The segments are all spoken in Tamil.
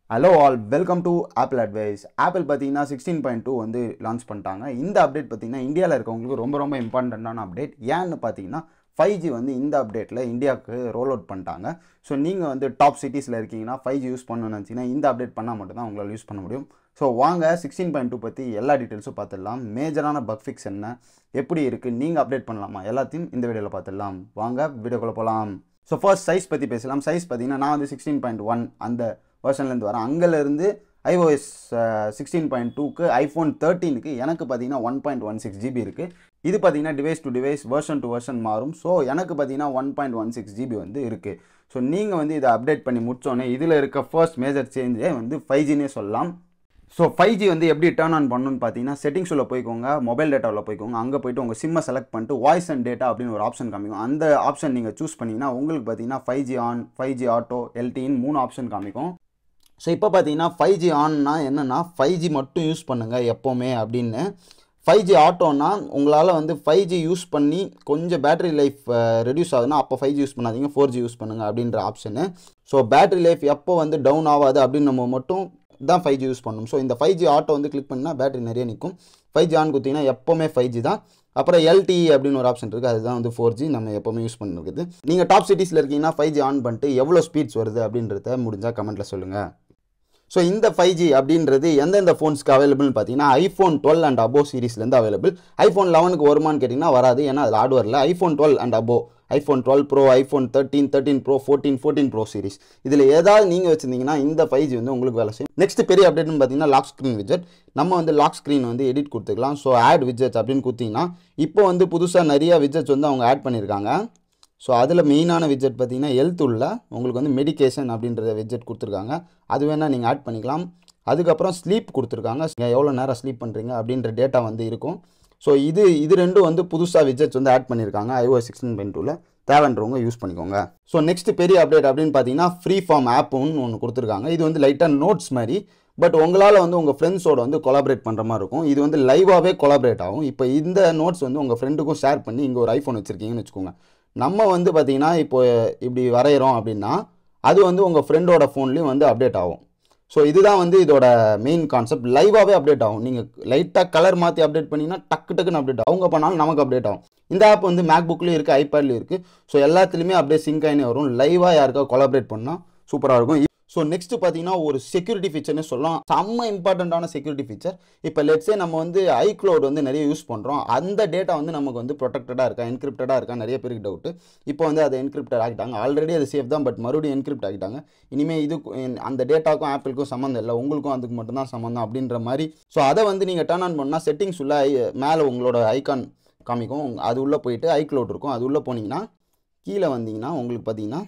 hello all welcome to Apple advice Apple பார்த்தீங்கன்னா சிக்ஸ்டீன் பாயிண்ட் டூ வந்து லான்ச் பண்ணிட்டாங்க இந்த அப்டேட் பார்த்தீங்கன்னா இந்தியாவில் இருக்கவங்களுக்கு ரொம்ப ரொம்ப இம்பார்ட்டண்ட்டான அப்டேட் ஏன்னு பார்த்தீங்கன்னா ஃபைவ் ஜி வந்து இந்த அப்டேட்டில் இந்தியாவுக்கு ரோல் அவுட் பண்ணிட்டாங்க ஸோ நீங்கள் வந்து டாப் சிட்டிஸில் இருக்கீங்கன்னா ஃபைவ் ஜி யூஸ் பண்ணணும்னு நினச்சிங்கன்னா இந்த அப்டேட் பண்ணால் மட்டும்தான் உங்களால் யூஸ் பண்ண முடியும் ஸோ வாங்க சிக்ஸ்டீன் பாயிண்ட் டூ பற்றி எல்லா டீட்டெயில்ஸும் பார்த்துடலாம் மேஜரான பக் ஃபிக்ஸ் என்ன எப்படி இருக்குது நீங்கள் அப்டேட் பண்ணலாமா எல்லாத்தையும் இந்த வீடியோவில் பார்த்துடலாம் வாங்க வீடியோக்குள்ளே போகலாம் ஸோ ஃபர்ஸ்ட் சைஸ் பற்றி பேசலாம் சைஸ் பார்த்தீங்கன்னா நான் வந்து சிக்ஸ்டீன் பாயிண்ட் ஒன் அந்த வெர்ஷன்லேருந்து வரேன் அங்கேருந்து ஐஓஎஸ் சிக்ஸ்டீன் பாயிண்ட் டூக்கு ஐஃபோன் தேர்ட்டீனுக்கு எனக்கு பார்த்தீங்கன்னா one point one six GB இருக்குது இது பார்த்தீங்கன்னா device to device version to version மாறும் ஸோ எனக்கு பார்த்தீங்கன்னா one point one six GB வந்து இருக்குது ஸோ நீங்கள் வந்து இதை அப்டேட் பண்ணி முடிச்சோன்னே இதில் இருக்க ஃபர்ஸ்ட் மேஜர் சேஞ்சே வந்து ஃபைவ் ஜினே சொல்லலாம் ஸோ ஃபைவ் ஜி வந்து எப்படி டேர்ன் ஆன் பண்ணணும்னு பார்த்தீங்கன்னா செட்டிங்ஸில் போய்க்கோங்க மொபைல் டேட்டாவில் போய்க்கோங்க அங்கே போய்ட்டு உங்கள் சிம்மை செலக்ட் பண்ணிட்டு வாய்ஸ் அண்ட் டேட்டா அப்படின்னு ஒரு ஆப்ஷன் காமிக்கும் அந்த ஆப்ஷன் நீங்கள் சூஸ் பண்ணிங்கன்னா உங்களுக்கு பார்த்தீங்கன்னா five G on five G auto எல்டின்னு மூணு ஆப்ஷன் காமிக்கும் ஸோ இப்போ பார்த்தீங்கன்னா ஃபைவ் ஜி ஆன்னா என்னென்னா ஃபைவ் ஜி மட்டும் யூஸ் பண்ணுங்கள் எப்போவுமே அப்படின்னு ஃபைவ் ஜி ஆட்டோனா உங்களால் வந்து ஃபைவ் ஜி யூஸ் பண்ணி கொஞ்சம் பேட்டரி லைஃப் ரெடியூஸ் ஆகுதுன்னா அப்போ ஃபைவ் ஜி யூஸ் பண்ணாதீங்க ஃபோர் ஜி யூஸ் பண்ணுங்கள் அப்படின்ற ஆப்ஷனு ஸோ பேட்டரி லைஃப் எப்போ வந்து டவுன் ஆகாது அப்படின்னு நம்ம மட்டும் தான் ஃபைவ் ஜி யூஸ் பண்ணணும் ஸோ இந்த ஃபைவ் ஜி ஆட்டோ வந்து கிளிக் பண்ணால் பேட்டரி நிறைய நிற்கும் ஃபைவ் ஜி ஆன் கொடுத்தீங்கன்னா எப்போவுமே ஃபைவ் ஜி தான் அப்புறம் எல்டி அப்படின்னு ஒரு ஆப்ஷன் இருக்குது அதுதான் வந்து ஃபோர் ஜி நம்ம எப்போவுமே யூஸ் பண்ணிருக்குது நீங்கள் டாப் சிட்டிஸில் இருக்கீங்கன்னா ஃபைவ் ஜி ஆன் பண்ணிட்டு எவ்வளோ ஸ்பீட்ஸ் வருது அப்படின்றத முடிஞ்சால் கமெண்ட்டில் சொல்லுங்கள் ஸோ இந்த ஃபைவ் ஜி அப்படின்றது எந்தெந்த ஃபோன்ஸ்க்கு அவைலபிள்னு பார்த்தீங்கன்னா ஐஃபோன் டுவெல் அண்ட் அபோ சீரிஸ்லேருந்து அவைலபிள் ஐஃபோன் லெவனுக்கு வருமானு கேட்டிங்கன்னா வராது ஏன்னா அதில் ஹார்ட்வேரில் iPhone twelve and above iPhone twelve pro iPhone thirteen thirteen pro fourteen fourteen pro series இதில் ஏதாவது நீங்கள் வச்சிருந்தீங்கன்னா இந்த ஃபைவ் ஜி வந்து உங்களுக்கு வேலை செய்யும் நெக்ஸ்ட் பெரிய அப்டேட்னு பார்த்தீங்கன்னா லாக் ஸ்க்ரீன் விஜெட் நம்ம வந்து லாக் ஸ்க்ரீன் வந்து எடிட் கொடுத்துக்கலாம் ஸோ ஆட் விஜெட்ஸ் அப்படின்னு கொடுத்தீங்கன்னா இப்போ வந்து புதுசாக நிறைய விஜெட்ஸ் வந்து அவங்க ஆட் பண்ணியிருக்காங்க ஸோ அதில் மெயினான விஜெட் பார்த்தீங்கன்னா ஹெல்த் உள்ள உங்களுக்கு வந்து மெடிக்கேஷன் அப்படின்ற விஜெட் கொடுத்துருக்காங்க அது வேணால் நீங்கள் ஆட் பண்ணிக்கலாம் அதுக்கப்புறம் ஸ்லீப் கொடுத்துருக்காங்க நீங்கள் எவ்வளோ நேரம் ஸ்லீப் பண்ணுறீங்க அப்படின்ற டேட்டா வந்து இருக்கும் ஸோ இது இது ரெண்டும் வந்து புதுசாக விஜெட்ஸ் வந்து ஆட் பண்ணியிருக்காங்க ஐஓ சிக்ஸ்டீன் பாயிண்ட் டூவில் தேவைன்றவங்க யூஸ் பண்ணிக்கோங்க ஸோ நெக்ஸ்ட் பெரிய அப்டேட் அப்படின்னு பார்த்தீங்கன்னா ஃப்ரீ ஃபார்ம் ஆப்புன்னு ஒன்று கொடுத்துருக்காங்க இது வந்து லைட்டாக நோட்ஸ் மாதிரி பட் உங்களால் வந்து உங்கள் ஃப்ரெண்ட்ஸோட வந்து கொலாபரேட் பண்ணுற மாதிரி இருக்கும் இது வந்து லைவாகவே கொலாபரேட் ஆகும் இப்போ இந்த நோட்ஸ் வந்து உங்கள் ஃப்ரெண்டுக்கும் ஷேர் பண்ணி இங்கே ஒரு ஐஃபோன் வச்சுருக்கீங்கன்னு வச்சுக்கோங்க நம்ம வந்து பார்த்திங்கன்னா இப்போ இப்படி வரைகிறோம் அப்படின்னா அது வந்து உங்கள் ஃப்ரெண்டோட ஃபோன்லேயும் வந்து அப்டேட் ஆகும் ஸோ இதுதான் வந்து இதோட மெயின் கான்செப்ட் லைவாகவே அப்டேட் ஆகும் நீங்கள் லைட்டாக கலர் மாற்றி அப்டேட் பண்ணிங்கன்னா டக்கு டக்குன்னு அப்டேட் ஆகும் அவங்க பண்ணாலும் நமக்கு அப்டேட் ஆகும் இந்த ஆப் வந்து மேக் புக்லேயும் இருக்குது ஐபேட்லேயும் இருக்குது ஸோ எல்லாத்துலேயுமே அப்படியே சிங்க் ஆகினே வரும் லைவாக யாருக்கா கொலாபரேட் பண்ணால் சூப்பராக இருக்கும் ஸோ நெக்ஸ்ட் பார்த்தீங்கன்னா ஒரு செக்யூரிட்டி ஃபீச்சர்னு சொல்லலாம் செம்ம இம்பார்ட்டண்ட்டான செக்யூரிட்டி ஃபீச்சர் இப்போ லெட்ஸே நம்ம வந்து ஐக்ளவுட் வந்து நிறைய யூஸ் பண்ணுறோம் அந்த டேட்டா வந்து நமக்கு வந்து ப்ரொடெக்டடாக இருக்கா என்கிரிப்டடாக இருக்கா நிறைய பேருக்கு டவுட்டு இப்போ வந்து அதை என்கிரிப்டட் ஆகிட்டாங்க ஆல்ரெடி அது சேஃப் தான் பட் மறுபடியும் என்கிரிப்ட் ஆகிட்டாங்க இனிமேல் இது அந்த டேட்டாக்கும் ஆப்பிளுக்கும் சம்மந்தம் இல்லை உங்களுக்கும் அதுக்கு மட்டும்தான் சம்மந்தம் அப்படின்ற மாதிரி ஸோ அதை வந்து நீங்கள் டர்ன் ஆன் பண்ணால் செட்டிங்ஸ் உள்ள மேலே உங்களோட ஐகான் காமிக்கும் அது உள்ளே போயிட்டு ஐக்ளவுட் இருக்கும் அது உள்ளே போனீங்கன்னா கீழே வந்தீங்கன்னா உங்களுக்கு பார்த்தீங்கன்னா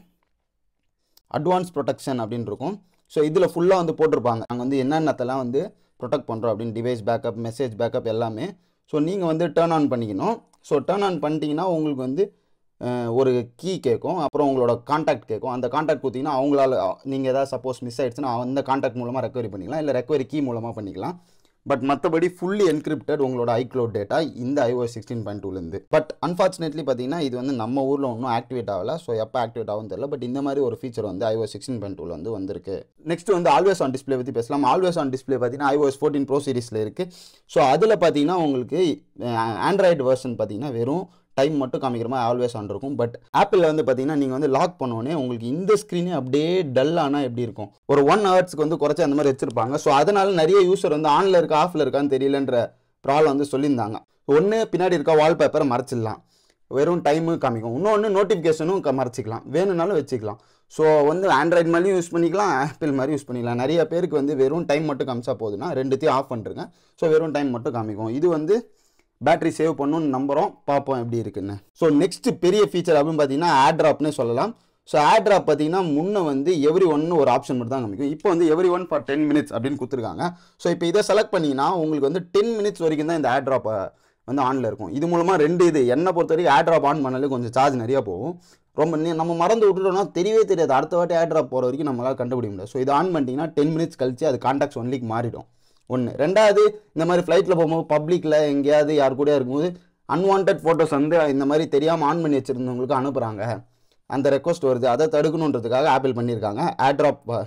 அட்வான்ஸ் ப்ரொடெக்ஷன் அப்படின்னு இருக்கும் ஸோ இதில் ஃபுல்லாக வந்து போட்டிருப்பாங்க நாங்கள் வந்து என்னென்னத்தெல்லாம் வந்து ப்ரொடெக்ட் பண்ணுறோம் அப்படின்னு டிவைஸ் பேக்கப் மெசேஜ் பேக்கப் எல்லாமே ஸோ நீங்கள் வந்து டேர்ன் ஆன் பண்ணிக்கணும் ஸோ டேர்ன் ஆன் பண்ணிட்டீங்கன்னா உங்களுக்கு வந்து ஒரு கீ கேட்கும் அப்புறம் உங்களோட காண்டாக்ட் கேட்கும் அந்த காண்டாக்ட் கொடுத்தீங்கன்னா அவங்களால நீங்கள் ஏதாவது சப்போஸ் மிஸ் ஆகிடுச்சுன்னா அந்த காண்டாக்ட் மூலமாக ரெக்கவரி பண்ணிக்கலாம் இல்லை ரெக்கவரி கீ மூலமாக பண்ணிக்கலாம் பட் மற்றபடி ஃபுல்லி என்கிரிப்டட் உங்களோட ஐக்ளோட் டேட்டா இந்த ஐஓஎஸ் சிக்ஸ்டீன் பாயிண்ட் டூலேருந்து பட் அன்ஃபார்ச்சுனேட்லி பார்த்தீங்கன்னா இது வந்து நம்ம ஊரில் ஒன்றும் ஆக்டிவேட் ஆகல ஸோ எப்போ ஆக்டிவேட் ஆகும் தெரியல பட் இந்த மாதிரி ஒரு ஃபீச்சர் வந்து ஐஓஎஸ் சிக்ஸ்டீன் பாயிண்ட் டூவில் வந்து வந்திருக்கு நெக்ஸ்ட் வந்து ஆல்வேஸ் ஆன் டிஸ்பிளே பற்றி பேசலாம் ஆல்வேஸ் ஆன் டிஸ்பிளே பார்த்தீங்கன்னா ஐஓஎஸ் ஃபோர்டீன் ப்ரோ சீரிஸில் இருக்குது ஸோ அதில் பார்த்தீங்கன்னா உங்களுக்கு ஆண்ட்ராய்டு வெர்ஷன் பார்த்தீங்கன்னா வெறும் டைம் மட்டும் காமிக்கிற மாதிரி ஆல்வேஸ் ஆன் இருக்கும் பட் ஆப்பிளில் வந்து பார்த்தீங்கன்னா நீங்கள் வந்து லாக் பண்ணோடனே உங்களுக்கு இந்த ஸ்க்ரீனே அப்படியே டல் ஆனால் எப்படி இருக்கும் ஒரு ஒன் ஹவர்ஸ்க்கு வந்து குறைச்சி அந்த மாதிரி வச்சுருப்பாங்க ஸோ அதனால நிறைய யூசர் வந்து ஆனில் இருக்கா ஆஃபில் இருக்கான்னு தெரியலன்ற ப்ராப்ளம் வந்து சொல்லியிருந்தாங்க ஒன்று பின்னாடி இருக்க வால்பேப்பரை மறைச்சிடலாம் வெறும் டைமு காமிக்கும் இன்னொன்று நோட்டிஃபிகேஷனும் மறைச்சிக்கலாம் வேணும்னாலும் வச்சுக்கலாம் ஸோ வந்து ஆண்ட்ராய்டு மாதிரியும் யூஸ் பண்ணிக்கலாம் ஆப்பிள் மாதிரி யூஸ் பண்ணிக்கலாம் நிறைய பேருக்கு வந்து வெறும் டைம் மட்டும் காமிச்சா போதுன்னா ரெண்டுத்தையும் ஆஃப் பண்ணிருங்க ஸோ வெறும் டைம் மட்டும் காமிக்கும் இது வந்து பேட்டரி சேவ் பண்ணணும்னு நம்புகிறோம் பார்ப்போம் எப்படி இருக்குன்னு ஸோ நெக்ஸ்ட் பெரிய ஃபீச்சர் அப்படின்னு பார்த்தீங்கன்னா ஆட்ராப்னே சொல்லலாம் ஸோ ஆட்ராப் பார்த்தீங்கன்னா முன்னே வந்து எவ்ரி ஒன்னு ஒரு ஆப்ஷன் மட்டும் தான் காமிக்கும் இப்போ வந்து every one for ten minutes அப்படின்னு கொடுத்துருக்காங்க ஸோ இப்போ இதை செலக்ட் பண்ணிங்கன்னா உங்களுக்கு வந்து டென் மினிட்ஸ் வரைக்கும் தான் இந்த ஆட்ராப்பை வந்து ஆனில் இருக்கும் இது மூலமாக ரெண்டு இது என்னை பொறுத்த வரைக்கும் ஆட்ராப் ஆன் பண்ணாலே கொஞ்சம் சார்ஜ் நிறையா போகும் ரொம்ப நம்ம மறந்து விட்டுட்டோம்னா தெரியவே தெரியாது அடுத்த வாட்டி ஆட்ராப் போகிற வரைக்கும் நம்மளால் கண்டுபிடிக்க முடியாது ஸோ இது ஆன் பண்ணிட்டீங்கன்னா டென் மினிட்ஸ் கழிச்சு அது கான்டாக்ட்ஸ் ஒன்லிக்கு மாறிடும் ஒன்று ரெண்டாவது இந்த மாதிரி ஃப்ளைட்டில் போகும்போது பப்ளிக்கில் எங்கேயாவது யார் கூட இருக்கும்போது அன்வான்ட் ஃபோட்டோஸ் வந்து இந்த மாதிரி தெரியாமல் ஆன் பண்ணி வச்சுருந்தவங்களுக்கு அனுப்புகிறாங்க அந்த ரெக்வஸ்ட் வருது அதை தடுக்கணுன்றதுக்காக ஆப்பிள் பண்ணியிருக்காங்க AirDrop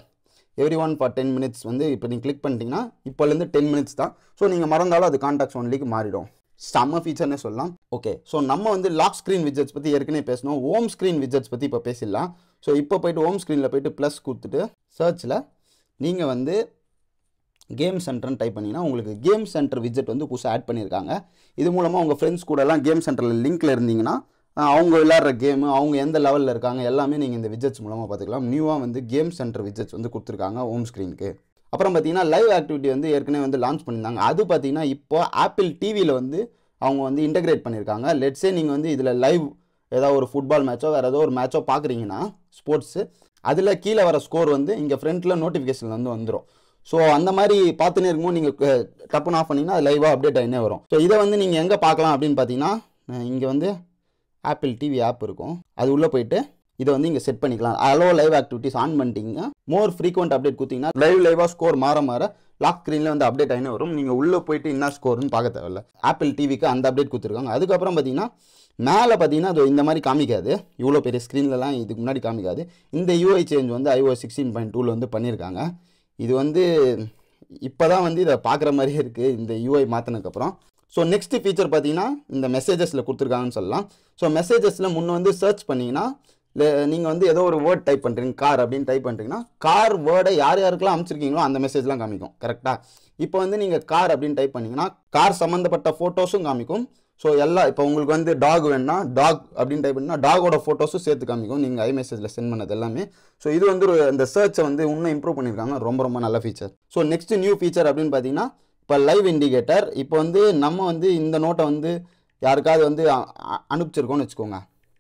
every one for ten minutes வந்து இப்போ நீங்கள் கிளிக் பண்ணிட்டீங்கன்னா இப்போலேருந்து டென் மினிட்ஸ் தான் ஸோ நீங்கள் மறந்தாலும் அது கான்டாக்ட்ஸ் ஒன்லிக்கு மாறிடும் செம்ம ஃபீச்சர்னே சொல்லலாம் ஓகே ஸோ நம்ம வந்து லாக் ஸ்க்ரீன் விஜெட்ஸ் பற்றி ஏற்கனவே பேசணும் ஹோம் ஸ்க்ரீன் விஜெட்ஸ் பற்றி இப்போ பேசிடலாம் ஸோ இப்போ போயிட்டு ஹோம் ஸ்க்ரீனில் போயிட்டு ப்ளஸ் கொடுத்துட்டு சர்ச்சில் நீங்கள் வந்து கேம் சென்டர்னு டைப் பண்ணிங்கன்னா உங்களுக்கு கேம் சென்டர் விஜெட் வந்து புதுசாக ஆட் பண்ணியிருக்காங்க இது மூலமாக உங்கள் ஃப்ரெண்ட்ஸ் கூடலாம் கேம் சென்டரில் லிங்க்கில் இருந்தீங்கன்னா அஹ், அவங்க விளையாடுற கேமு அவங்க எந்த லெவலில் இருக்காங்க எல்லாமே நீங்கள் இந்த விஜெட்ஸ் மூலமாக பார்த்துக்கலாம் நியூவாக வந்து கேம் சென்டர் விஜெட்ஸ் வந்து கொடுத்துருக்காங்க ஹோம் ஸ்க்ரீனுக்கு அப்புறம் பார்த்தீங்கன்னா லைவ் ஆக்டிவிட்டி வந்து ஏற்கனவே வந்து லான்ச் பண்ணியிருந்தாங்க அது பார்த்தீங்கன்னா இப்போ ஆப்பிள் டிவியில் வந்து அவங்க வந்து இன்டகிரேட் பண்ணியிருக்காங்க லெட்ஸே நீங்கள் வந்து இதில் லைவ் ஏதாவது ஒரு ஃபுட்பால் மேட்சோ வேறு ஏதோ ஒரு மேட்சோ பார்க்குறீங்கன்னா ஸ்போர்ட்ஸு அதில் கீழே வர ஸ்கோர் வந்து இங்கே ஃப்ரண்ட்டில் நோட்டிஃபிகேஷன் வந்து வந்துடும் ஸோ அந்த மாதிரி பார்த்துனே இருக்கும்போது நீங்கள் டப்புன்னு ஆஃப் பண்ணிங்கன்னா அது லைவாக அப்டேட் ஆகினே வரும் ஸோ இதை வந்து நீங்கள் எங்கே பார்க்கலாம் அப்படின்னு பார்த்தீங்கன்னா இங்கே வந்து ஆப்பிள் டிவி ஆப் இருக்கும் அது உள்ளே போயிட்டு இதை வந்து இங்கே செட் பண்ணிக்கலாம் அலோ லைவ் ஆக்டிவிட்டிஸ் ஆன் பண்ணிட்டீங்க மோர் ஃப்ரீக்வெண்ட் அப்டேட் கொடுத்தீங்கன்னா லைவ் லைவாக ஸ்கோர் மாற மாற லாக் ஸ்க்ரீனில் வந்து அப்டேட் ஆகினே வரும் நீங்கள் உள்ளே போயிட்டு என்ன ஸ்கோர்னு பார்க்க தேவையில்ல ஆப்பிள் டிவிக்கு அந்த அப்டேட் கொடுத்துருக்காங்க அதுக்கப்புறம் பார்த்தீங்கன்னா மேலே பார்த்தீங்கன்னா அது இந்த மாதிரி காமிக்காது இவ்வளோ பெரிய ஸ்க்ரீன்லலாம் இதுக்கு முன்னாடி காமிக்காது இந்த யூஐ சேஞ்ச் வந்து ஐஓ சிக்ஸ்டீன் பாயிண்ட் டூவில் வந்து பண்ணியிருக்காங்க இது வந்து இப்போ தான் வந்து இதை பார்க்குற மாதிரியே இருக்குது இந்த யூஐ மாற்றினதுக்கப்புறம் ஸோ நெக்ஸ்ட் ஃபீச்சர் பார்த்தீங்கன்னா இந்த மெசேஜஸில் கொடுத்துருக்காங்கன்னு சொல்லலாம் ஸோ மெசேஜஸில் முன்ன வந்து சர்ச் பண்ணிங்கன்னா நீங்கள் வந்து ஏதோ ஒரு வேர்ட் டைப் பண்ணுறீங்க கார் அப்படின்னு டைப் பண்ணுறீங்கன்னா கார் வேர்டை யார் யாருக்கெல்லாம் அமைச்சிருக்கீங்களோ அந்த மெசேஜ்லாம் காமிக்கும் கரெக்டாக இப்போ வந்து நீங்கள் கார் அப்படின்னு டைப் பண்ணிங்கன்னா கார் சம்மந்தப்பட்ட ஃபோட்டோஸும் காமிக்கும் ஸோ எல்லாம் இப்போ உங்களுக்கு வந்து டாக் வேணும்னா டாக் அப்படின்னு டைப் பண்ணால் டாகோட ஃபோட்டோஸும் சேர்த்து காமிக்கும் நீங்கள் ஐ மெசேஜில் சென்ட் பண்ணது எல்லாமே ஸோ இது வந்து ஒரு இந்த சர்ச்சை வந்து இன்னும் இம்ப்ரூவ் பண்ணியிருக்காங்க ரொம்ப ரொம்ப நல்ல feature so next new feature அப்படின்னு பார்த்தீங்கன்னா இப்போ லைவ் இண்டிகேட்டர் இப்போ வந்து நம்ம வந்து இந்த நோட்டை வந்து யாருக்காவது வந்து அ- அ- அனுப்பிச்சிருக்கோம்னு வச்சுக்கோங்க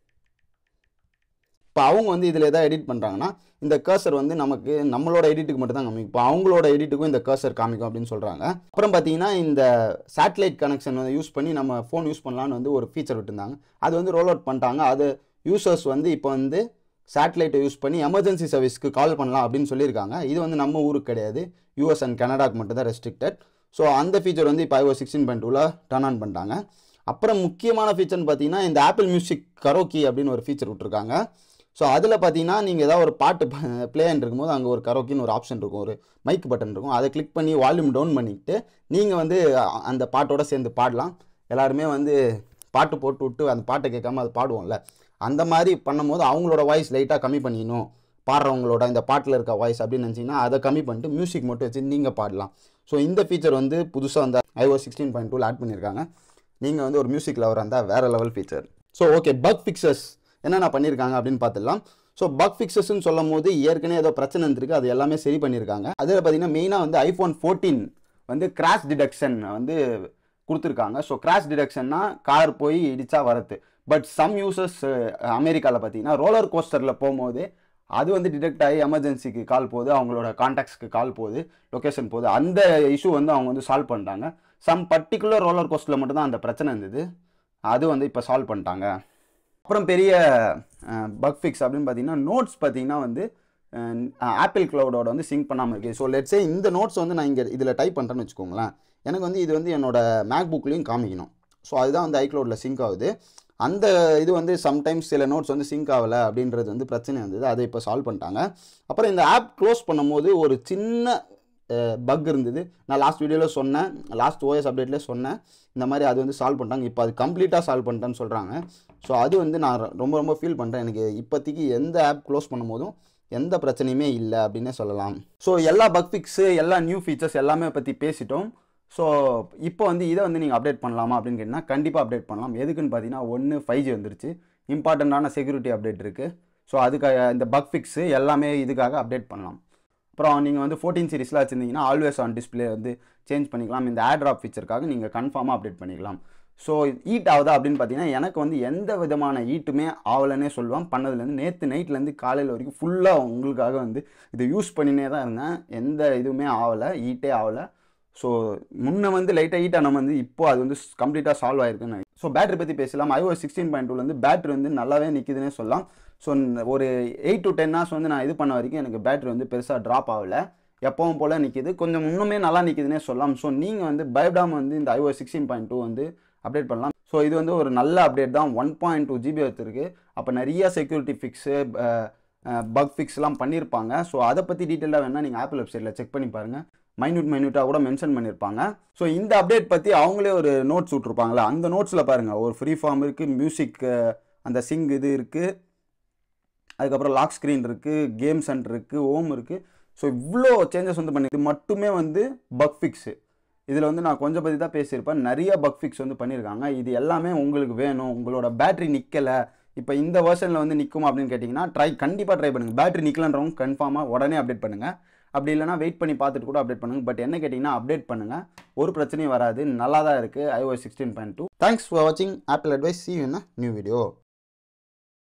இப்போ அவங்க வந்து இதில் எதாவது எடிட் பண்ணுறாங்கன்னா இந்த கர்சர் வந்து நமக்கு நம்மளோட எடிட்டுக்கு மட்டும் தான் காமிக்கும் இப்போ அவங்களோட எடிட்டுக்கும் இந்த கர்சர் காமிக்கும் அப்படின்னு சொல்கிறாங்க அப்புறம் பார்த்தீங்கன்னா இந்த சேட்டலைட் கனெக்ஷன் வந்து யூஸ் பண்ணி நம்ம ஃபோன் யூஸ் பண்ணலான்னு வந்து ஒரு ஃபீச்சர் விட்டுருந்தாங்க அது வந்து ரோல் அவுட் பண்ணிட்டாங்க அது யூசர்ஸ் வந்து இப்போ வந்து சேட்டலைட்டை யூஸ் பண்ணி எமர்ஜென்சி சர்வீஸ்க்கு கால் பண்ணலாம் அப்படின்னு சொல்லியிருக்காங்க இது வந்து நம்ம ஊருக்கு கிடையாது யூஎஸ் அண்ட் கனடாக்கு மட்டும் தான் ரெஸ்ட்ரிக்டட் ஸோ அந்த ஃபீச்சர் வந்து இப்போ ஐஓ சிக்ஸ்டீன் பாயிண்ட் டூவில் டர்ன் ஆன் பண்ணிட்டாங்க அப்புறம் முக்கியமான ஃபீச்சர்னு பார்த்தீங்கன்னா இந்த ஆப்பிள் மியூசிக் கரோக்கி அப்படின்னு ஒரு ஃபீச்சர் விட்ருக்காங்க ஸோ அதில் பார்த்தீங்கன்னா நீங்கள் ஏதாவது ஒரு பாட்டு ப்ளே இருக்கும்போது அங்கே ஒரு கரோக்கின்னு ஒரு ஆப்ஷன் இருக்கும் ஒரு மைக் பட்டன் இருக்கும் அதை கிளிக் பண்ணி வால்யூம் டவுன் பண்ணிக்கிட்டு நீங்கள் வந்து அ- அந்த பாட்டோட சேர்ந்து பாடலாம் எல்லாருமே வந்து பாட்டு போட்டு விட்டு அந்த பாட்டை கேட்காம அது பாடுவோம்ல அந்த மாதிரி பண்ணும்போது அவங்களோட வாய்ஸ் லைட்டாக கம்மி பண்ணிக்கணும் பாடுறவங்களோட இந்த பாட்டில் இருக்க வாய்ஸ் அப்படின்னு நினச்சிங்கன்னா அதை கம்மி பண்ணிட்டு மியூசிக் மட்டும் வச்சு நீங்கள் பாடலாம் ஸோ இந்த ஃபீச்சர் வந்து புதுசாக அந்த ஐஓ சிக்ஸ்டீன் பாயிண்ட் டூவில் ஆட் பண்ணியிருக்காங்க நீங்கள் வந்து ஒரு மியூசிக் லவர் இருந்தால் வேறு level feature so okay bug fixes என்னென்ன பண்ணியிருக்காங்க அப்படின்னு பார்த்துடலாம் ஸோ பக் ஃபிக்சஸ்ன்னு சொல்லும் போது ஏற்கனவே ஏதோ பிரச்சனை இருந்திருக்கு அது எல்லாமே சரி பண்ணியிருக்காங்க அதில் பார்த்தீங்கன்னா மெயினாக வந்து ஐஃபோன் ஃபோர்டீன் வந்து கிராஷ் டிடக்ஷன் வந்து கொடுத்துருக்காங்க ஸோ கிராஷ் டிடக்ஷன்னா கார் போய் இடிச்சா வரது பட் சம் யூசர்ஸ் அமெரிக்காவில் பார்த்தீங்கன்னா ரோலர் கோஸ்டரில் போகும்போது அது வந்து டிடெக்ட் ஆகி எமர்ஜென்சிக்கு கால் போகுது அவங்களோட கான்டாக்ட்ஸ்க்கு கால் போகுது லொக்கேஷன் போகுது அந்த இஷ்யூ வந்து அவங்க வந்து சால்வ் பண்ணிட்டாங்க சம் பர்டிகுலர் ரோலர் கோஸ்டரில் மட்டும்தான் அந்த பிரச்சனை இருந்தது அது வந்து இப்போ சால்வ் பண்ணிட்டாங்க அப்புறம் பெரிய பக் ஃபிக்ஸ் அப்படின்னு பார்த்தீங்கன்னா நோட்ஸ் பார்த்தீங்கன்னா வந்து ஆப்பிள் க்ளவுடோட வந்து சிங்க் பண்ணாமல் இருக்குது ஸோ லெட்ஸே இந்த நோட்ஸ் வந்து நான் இங்கே இதில் டைப் பண்ணுறேன்னு வச்சுக்கோங்களேன் எனக்கு வந்து இது வந்து என்னோட மேக் புக்லேயும் காமிக்கணும் ஸோ அதுதான் வந்து ஐக்ளவுடில் சிங்க் ஆகுது அந்த இது வந்து சம்டைம்ஸ் சில நோட்ஸ் வந்து சிங்க் ஆகலை அப்படின்றது வந்து பிரச்சனை இருந்தது அதை இப்போ சால்வ் பண்ணிட்டாங்க அப்புறம் இந்த ஆப் க்ளோஸ் பண்ணும்போது ஒரு சின்ன பக் இருந்தது நான் லாஸ்ட் வீடியோவில் சொன்னேன் லாஸ்ட் ஓஎஸ் அப்டேட்லேயே சொன்னேன் இந்த மாதிரி அது வந்து சால்வ் பண்ணிட்டாங்க இப்போ அது கம்ப்ளீட்டாக சால்வ் பண்ணிட்டேன்னு சொல்கிறாங்க ஸோ அது வந்து நான் ரொ- ரொம்ப ரொம்ப ஃபீல் பண்ணுறேன் எனக்கு இப்போதைக்கு எந்த ஆப் க்ளோஸ் பண்ணும்போதும் எந்த பிரச்சனையுமே இல்லை அப்படின்னே சொல்லலாம் ஸோ எல்லா பக் ஃபிக்ஸு எல்லா நியூ ஃபீச்சர்ஸ் எல்லாமே பற்றி பேசிட்டோம் ஸோ இப்போ வந்து இதை வந்து நீங்கள் அப்டேட் பண்ணலாமா அப்படின்னு கேட்டிங்கன்னா கண்டிப்பாக அப்டேட் பண்ணலாம் எதுக்குன்னு பார்த்தீங்கன்னா ஒன்று ஃபைவ் ஜி வந்துருச்சு இம்பார்ட்டண்ட்டான செக்யூரிட்டி அப்டேட் இருக்குது ஸோ அதுக்காக இந்த பக் ஃபிக்ஸு எல்லாமே இதுக்காக அப்டேட் பண்ணலாம் அப்புறம் நீங்கள் வந்து ஃபோர்டீன் சீரிஸில் வச்சுருந்தீங்கன்னா ஆல்வேஸ் ஆன் டிஸ்பிளே வந்து சேஞ்ச் பண்ணிக்கலாம் இந்த ஆட் ட்ராப் ஃபீச்சருக்காக நீங்கள் கன்ஃபார்மாக அப்டேட் பண்ணிக்கலாம் ஸோ ஈட் ஆகுதா அப்படின்னு பார்த்தீங்கன்னா எனக்கு வந்து எந்த விதமான ஈட்டுமே ஆகலைன்னே சொல்லுவேன் பண்ணதுலேருந்து நேற்று நைட்லேருந்து காலையில் வரைக்கும் ஃபுல்லாக உங்களுக்காக வந்து இதை யூஸ் பண்ணினே தான் இருந்தேன் எந்த இதுவுமே ஆகலை ஈட்டே ஆகலை ஸோ முன்ன வந்து லைட்டாக ஹீட் ஆன வந்து இப்போ அது வந்து கம்ப்ளீட்டாக சால்வ் ஆயிருக்குன்னு ஸோ பேட்டரி பற்றி பேசலாம் ஐஓ சிக்ஸ்டீன் பாயிண்ட் டூலேருந்து பேட்டரி வந்து நல்லாவே நிற்குதுன்னே சொல்லலாம் ஸோ ஒரு எயிட் டு டென் ஹவர்ஸ் வந்து நான் இது பண்ண வரைக்கும் எனக்கு பேட்டரி வந்து பெருசாக ட்ராப் ஆகலை எப்பவும் போல் நிற்கிது கொஞ்சம் இன்னுமே நல்லா நிற்குதுன்னே சொல்லலாம் ஸோ நீங்கள் வந்து பயப்படாமல் வந்து இந்த ஐஓ சிக்ஸ்டீன் பாயிண்ட் டூ வந்து அப்டேட் பண்ணலாம் ஸோ இது வந்து ஒரு நல்ல அப்டேட் தான் ஒன் பாயிண்ட் டூ ஜிபி வச்சிருக்கு அப்போ நிறைய செக்யூரிட்டி ஃபிக்ஸு பக் ஃபிக்ஸ்லாம் பண்ணியிருப்பாங்க ஸோ அதை பற்றி டீட்டெயிலாக வேணால் நீங்கள் ஆப்பிள் வெப்சைட்டில் செக் பண்ணி பாருங்கள் மைன்யூட் மைன்யூட்டாக கூட மென்ஷன் பண்ணியிருப்பாங்க ஸோ இந்த அப்டேட் பற்றி அவங்களே ஒரு நோட்ஸ் விட்ருப்பாங்களா அந்த நோட்ஸில் பாருங்கள் ஒரு ஃப்ரீ ஃபார்ம் இருக்குது மியூசிக் அந்த சிங் இது இருக்குது அதுக்கப்புறம் லாக் ஸ்க்ரீன் இருக்குது கேம் சென்டர் இருக்குது ஓம் இருக்குது ஸோ இவ்வளோ சேஞ்சஸ் வந்து பண்ணி இது மட்டுமே வந்து பக் ஃபிக்ஸு இதில் வந்து நான் கொஞ்சம் பற்றி தான் பேசியிருப்பேன் நிறைய பக் ஃபிக்ஸ் வந்து பண்ணியிருக்காங்க இது எல்லாமே உங்களுக்கு வேணும் உங்களோட பேட்டரி நிற்கலை இப்போ இந்த வெர்ஷனில் வந்து நிற்குமா அப்படின்னு கேட்டிங்கன்னா ட்ரை கண்டிப்பாக ட்ரை பண்ணுங்கள் பேட்டரி நிற்கலன்றவங்க கன்ஃபார்மாக உடனே அப்டேட் பண்ணுங்கள் அப்படி இல்லைனா வெயிட் பண்ணி பார்த்துட்டு கூட அப்டேட் பண்ணுங்கள் பட் என்ன கேட்டிங்கன்னா அப்டேட் பண்ணுங்கள் ஒரு பிரச்சனையும் வராது நல்லா தான் இருக்குது iOS sixteen point two thanks for வாட்சிங் Apple advice see in new video